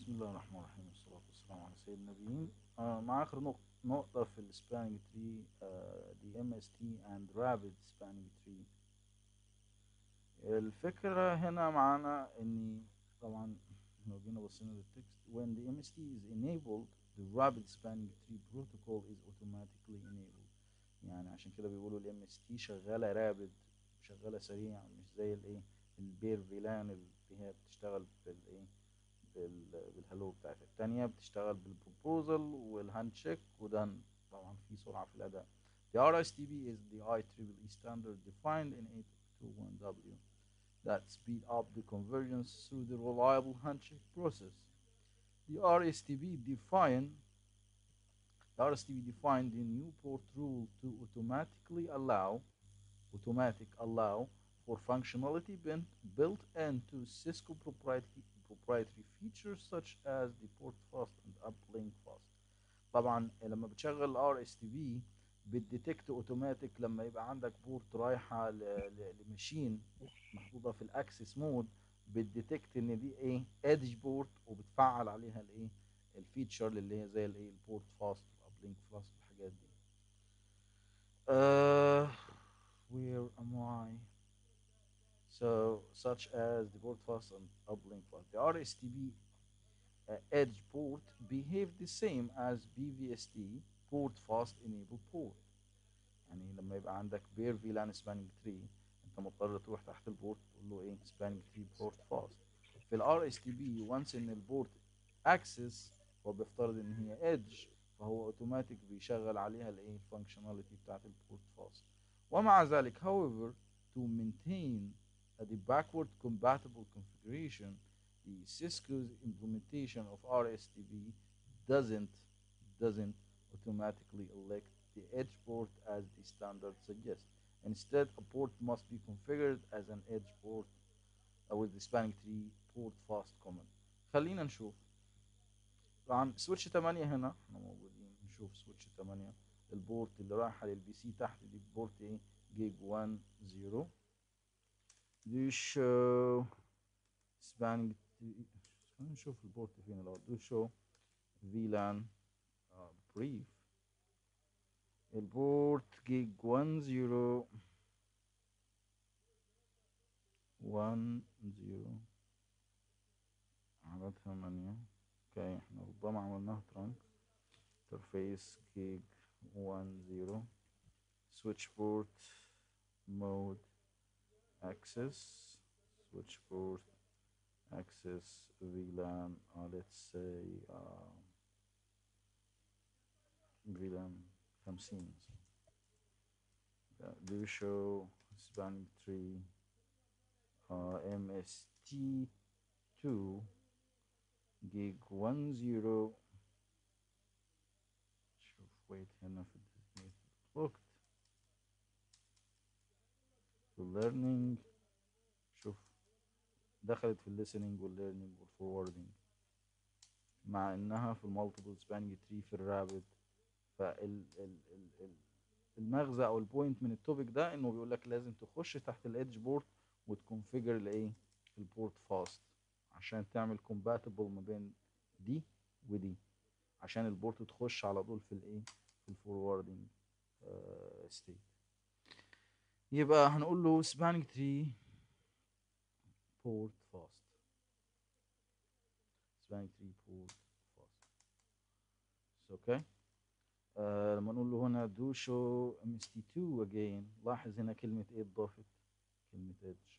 بسم الله الرحمن الرحيم والصلاة والسلام على سيد النبيين آه مع آخر نق- نقطة في السبانينج تري آه the MST and Rapid Spanning Tree الفكرة هنا معانا إن طبعا لو جينا بصينا للتكست when the MST is enabled the Rapid Spanning Tree protocol is automatically enabled يعني عشان كده بيقولوا ال MST شغالة رابد شغالة سريع مش زي الايه البير فيلان اللي هي بتشتغل بالايه بال- بالهلو بتاعت التانية بتشتغل بالبروبوزل والهاند شيك وده طبعا في سرعة في الأداء. The RSTB is the IEEE standard defined in 821W that speed up the convergence through the reliable handshake process. The RSTB define the RSTB defined the new port rule to automatically allow automatic allow for functionality built, built into Cisco proprietary, proprietary features such as the port fast and uplink fast. طبعا لما بتشغل ار اس تي بي بتديتكت اوتوماتيك لما يبقى عندك بورت رايحه ل- ل- لماشين محطوطه في الاكسس مود بتديتكت ان دي ايه ادج بورت وبتفعل عليها الايه الفيتشر اللي هي زي الايه البورت فاست والابلينك فاست والحاجات دي. Uh, where am I? So, such as the port fast and uplink fast. The RSTB uh, edge port behave the same as BVST port fast enable port. يعني لما يبقى عندك بير فيلان سباننج تري انت مضطر تروح تحت البورت تقول له ايه سباننج تري بورت فاست. في الار اس تي بي وانس ان البورت اكسس هو بيفترض ان هي ايدج فهو اوتوماتيك بيشغل عليها الايه الفانكشناليتي بتاعت البورت فاست. ومع ذلك however to maintain uh, the backward compatible configuration the Cisco's implementation of RSTB doesn't doesn't automatically elect the edge port as the standard suggests. Instead, a port must be configured as an edge port uh, with the spanning tree port fast command. خلينا نشوف طبعا سويتش 8 هنا احنا موجودين نشوف سويتش 8 البورت اللي رايحه للبي سي تحت دي بورت ايه جيج 1 0 دي شو سباننج خلينا نشوف البورت فين الاول دو شو فيلان بريف البورت جيج 1 0 1 0 على 8 اوكي احنا ربما عملناها ترانك انترفيس جيج 1 0 switch port mode access switch port access VLAN uh, let's say uh, VLAN 50 مثلا. Uh, do show spanning tree uh, MST2 gig 10 شوف wait هنا في designated booked في learning شوف دخلت في الليسننج والليرنينج والفوروردنج مع انها في المالتيبل سباننج تري في الرابد فال ال ال ال المغزى او البوينت من التوبيك ده انه بيقول لك لازم تخش تحت الايدج بورد وتكونفيجر الايه البورت فاست عشان تعمل كومباتبل ما بين دي ودي عشان البورت تخش على طول في الايه في الفوروردنج ستيت يبقى هنقول له سباننج تري port fast spanning tree port fast It's okay آه لما نقول له هنا do show mst2 again لاحظ هنا كلمة ايه اتضافت كلمة edge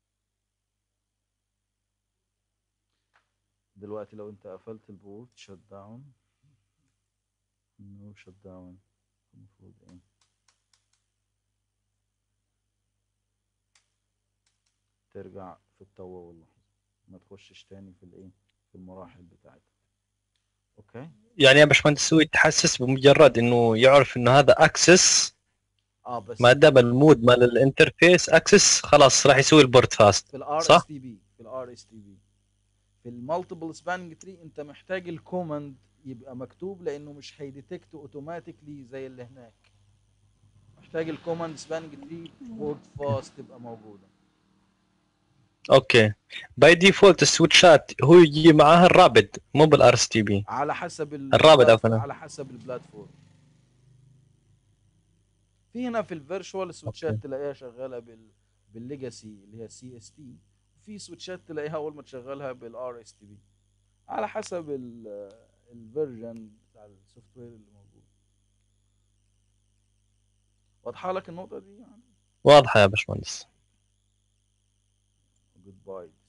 دلوقتي لو انت قفلت البورت shut down no shut down المفروض ايه ترجع في التوه واللحظة ما تخشش تاني في الايه في المراحل بتاعتها اوكي يعني يا باشمهندس هو يتحسس بمجرد انه يعرف انه هذا اكسس اه بس ما دام المود مال الانترفيس اكسس خلاص راح يسوي البورت فاست في الار صح؟ اس تي بي في الار اس تي بي في المالتيبل سباننج تري انت محتاج الكوماند يبقى مكتوب لانه مش هيديتكت اوتوماتيكلي زي اللي هناك محتاج الكوماند سباننج تري بورت فاست تبقى موجوده اوكي باي ديفولت السويتشات هو يجي معاها الرابد مو بالار اس تي بي على حسب ال- الرابط عفواً. على حسب البلاتفورم في هنا في الفيرشوال سويتشات أوكي. تلاقيها شغاله بال بالليجاسي اللي هي سي اس تي وفي سويتشات تلاقيها اول ما تشغلها بالار اس تي بي على حسب ال- الفيرجن بتاع السوفت وير اللي موجود واضحه لك النقطه دي يعني واضحه يا باشمهندس جود باي